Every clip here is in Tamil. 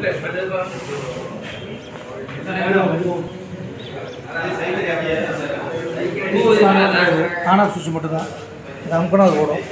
ஆன் ஆஃப் சுவிட்ச் மட்டும் தான் இது அமுக்கணும் அது ஓடும்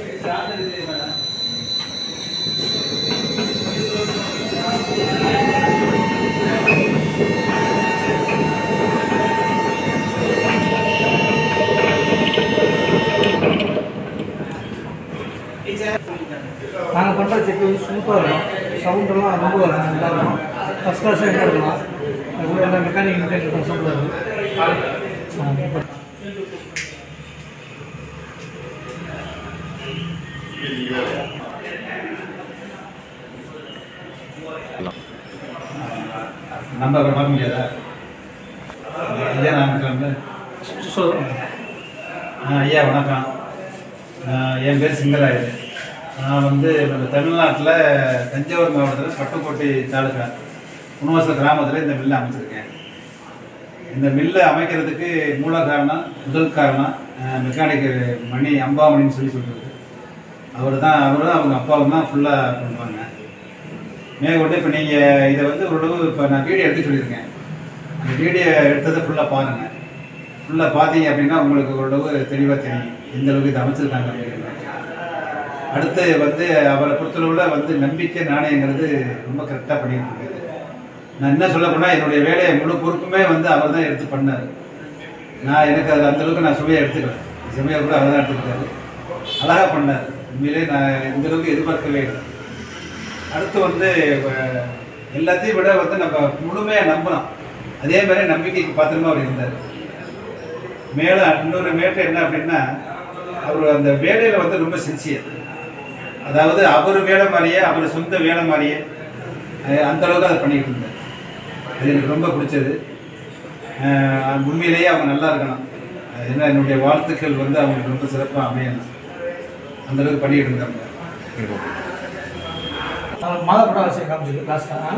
நாங்கள் பண்ணுற செக் வந்து ஸ்மூத்தாக இருக்கும் சவுண்டெல்லாம் ரொம்ப நல்லா இருக்கும் ஃபஸ்ட் கிளாஸாக என்ன இருக்கலாம் அது கூட எல்லா மெக்கானிக் மெக்கானிக் சவுண்ட் வருது ஆ, நம்ம அப்புறம் பார்க்க முடியாதா ஐயா நான் கிளம்பு சொல்லுங்கள் ஐயா வணக்கம் ஆஹ் என் பேர் சிங்கராயர் நான் வந்து நம்ம தமிழ்நாட்டில் தஞ்சாவூர் மாவட்டத்தில் பட்டுக்கோட்டை தாலுக்கா உணவச கிராமத்தில் இந்த மில்லை அமைச்சிருக்கேன் இந்த மில்லை அமைக்கிறதுக்கு மூல காரணம் முதல் காரணம் மெக்கானிக் மணி அம்பாமணின்னு சொல்லி சொல்கிறது அவர் தான் அவர் தான் அவங்க அப்பாவும் தான் ஃபுல்லாக பண்ணுவாங்க மேற்கொண்டு இப்போ நீங்கள் இதை வந்து ஓரளவு இப்போ நான் வீடியோ எடுக்க சொல்லியிருக்கேன் அந்த வீடியோ எடுத்ததை ஃபுல்லாக பாருங்கள் ஃபுல்லாக பார்த்தீங்க அப்படின்னா உங்களுக்கு ஓரளவு தெளிவாக தெரியும் எந்த அளவுக்கு இதை அமைச்சிருக்காங்க அப்படிங்கிறது அடுத்து வந்து அவரை பொறுத்தளவில் வந்து நம்பிக்கை நாணயங்கிறது ரொம்ப கரெக்டாக பண்ணிட்டு இருக்காரு நான் என்ன சொல்ல போனால் என்னுடைய வேலையை முழு பொறுப்புமே வந்து அவர் தான் எடுத்து பண்ணார் நான் எனக்கு அது அந்த அளவுக்கு நான் சுமையை எடுத்துக்கல சுமையை கூட அவர் தான் எடுத்துக்கிட்டாரு அழகாக பண்ணார் உண்மையிலே நான் இந்த அளவுக்கு எதிர்பார்க்கவே இல்லை அடுத்து வந்து அஹ், எல்லாத்தையும் விட வந்து நம்ம முழுமையாக நம்பணும் அதே மாதிரி நம்பிக்கைக்கு பாத்திரமா அவர் இருந்தார் மேலும் இன்னொரு மேட்டு என்ன அப்படின்னா அவர் அந்த வேலையில் வந்து ரொம்ப சின்சியர் அதாவது அவர் வேலை மாதிரியே அவர் சொந்த வேலை மாதிரியே அஹ், அந்த அளவுக்கு அதை பண்ணிட்டு இருந்தார் அது எனக்கு ரொம்ப பிடிச்சது அஹ், உண்மையிலேயே அவங்க நல்லா இருக்கணும் அது என்ன என்னுடைய வாழ்த்துக்கள் வந்து அவங்களுக்கு ரொம்ப சிறப்பாக அமையணும் அந்த அளவுக்கு பண்ணிட்டு இருந்தாங்க மாதப்பட ஆசையை காமிச்சிருக்கு லாஸ்ட்டாக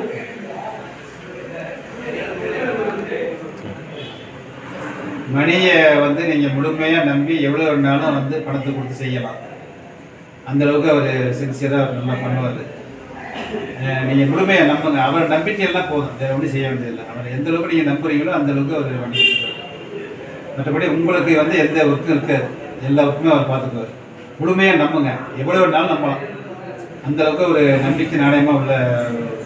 மணியை வந்து நீங்கள் முழுமையாக நம்பி எவ்வளோ வேணாலும் வந்து பணத்தை கொடுத்து செய்யலாம் அந்த அளவுக்கு அவர் சின்சியராக நல்லா பண்ணுவார் நீங்கள் முழுமையாக நம்புங்க அவர் நம்பிக்கையெல்லாம் போதும் வேறு ஒன்றும் செய்ய வேண்டியதில்லை அவர் எந்த அளவுக்கு நீங்கள் நம்புறீங்களோ அந்த அளவுக்கு அவர் பண்ணி கொடுத்துருவாரு. மற்றபடி உங்களுக்கு வந்து எந்த ஒர்க்கும் இருக்காது எல்லா ஒர்க்குமே அவர் பார்த்துக்குவார் முழுமையாக நம்புங்க எவ்வளோ வேணாலும் நம்பலாம் அந்த அளவுக்கு ஒரு நம்பிக்கை நாணயமாக உள்ள